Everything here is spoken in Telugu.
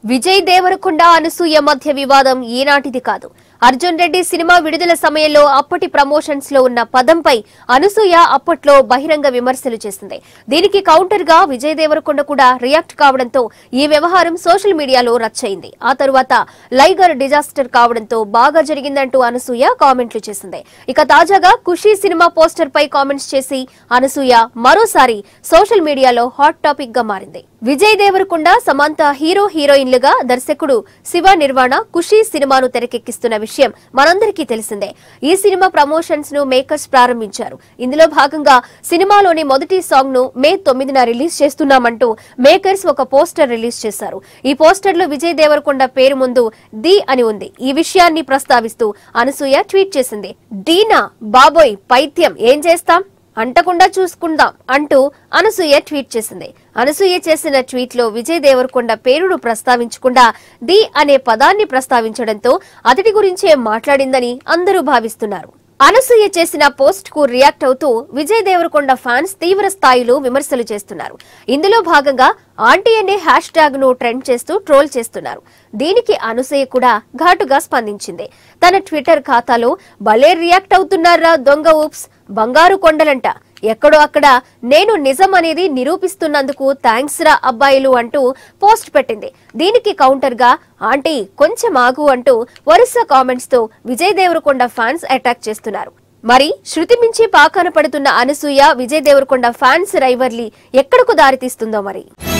విజయ్ దేవరకొండ అనసూయ మధ్య వివాదం ఈనాటిది కాదు అర్జున్ రెడ్డి సినిమా విడుదల సమయంలో అప్పటి ప్రమోషన్స్ లో ఉన్న పదంపై అనసూయ అప్పట్లో బహిరంగ విమర్శలు చేసింది దీనికి కౌంటర్ గా విజయ్ దేవరకొండ కూడా రియాక్ట్ కావడంతో ఈ వ్యవహారం సోషల్ మీడియాలో రచ్చయింది ఆ తరువాత లైగర్ డిజాస్టర్ కావడంతో బాగా జరిగిందంటూ అనసూయ కామెంట్లు చేసింది ఇక తాజాగా ఖుషీ సినిమా పోస్టర్ పై కామెంట్స్ చేసి అనసూయ మరోసారి సోషల్ మీడియాలో హాట్ టాపిక్ గా మారింది విజయ్ దేవరకొండ సమంత హీరో హీరోయిన్లుగా దర్శకుడు శివ నిర్వాణ ఖుషీ సినిమాను తెరకెక్కిస్తున్న విషయం మనందరికీ తెలిసిందే ఈ సినిమా ప్రమోషన్స్ ను మేకర్స్ ప్రారంభించారు ఇందులో భాగంగా సినిమాలోని మొదటి సాంగ్ ను మే తొమ్మిదిన రిలీజ్ చేస్తున్నామంటూ మేకర్స్ ఒక పోస్టర్ రిలీజ్ చేశారు ఈ పోస్టర్ లో విజయ్ దేవరకొండ పేరు ముందు ది అని ఉంది ఈ విషయాన్ని ప్రస్తావిస్తూ అనసూయ ట్వీట్ చేసింది డీనా బాబోయ్ పైత్యం ఏం చేస్తాం అంటకుండా చూసుకుందాం అంటూ అనసూయ ట్వీట్ చేసింది అనసూయ చేసిన ట్వీట్ లో విజయ్ దేవరకొండ పేరును ప్రస్తావించకుండా ది అనే పదాన్ని ప్రస్తావించడంతో అతడి గురించే మాట్లాడిందని అందరూ భావిస్తున్నారు అనసూయ చేసిన పోస్ట్ కు రియాక్ట్ అవుతూ విజయ్ దేవరకొండ ఫ్యాన్స్ తీవ్ర స్థాయిలో విమర్శలు చేస్తున్నారు ఇందులో భాగంగా ఆంటీ అనే హ్యాష్ ట్యాగ్ ను ట్రెండ్ చేస్తూ ట్రోల్ చేస్తున్నారు దీనికి అనసూయ కూడా ఘాటుగా స్పందించింది తన ట్విట్టర్ ఖాతాలో భలే రియాక్ట్ అవుతున్నారా దొంగ ఊప్స్ బంగారు కొండలంట ఎక్కడో అక్కడ నేను నిజం అనేది నిరూపిస్తున్నందుకు థ్యాంక్స్ రా అబ్బాయిలు అంటూ పోస్ట్ పెట్టింది దీనికి కౌంటర్ గా ఆంటీ కొంచెం ఆగు అంటూ వరుస కామెంట్స్ తో విజయ్ దేవరకొండ ఫ్యాన్స్ అటాక్ చేస్తున్నారు మరి శృతి మించి పాకాన పడుతున్న అనసూయ విజయ్ దేవరకొండ ఫ్యాన్స్ రైవర్లీ ఎక్కడకు దారితీస్తుందో మరి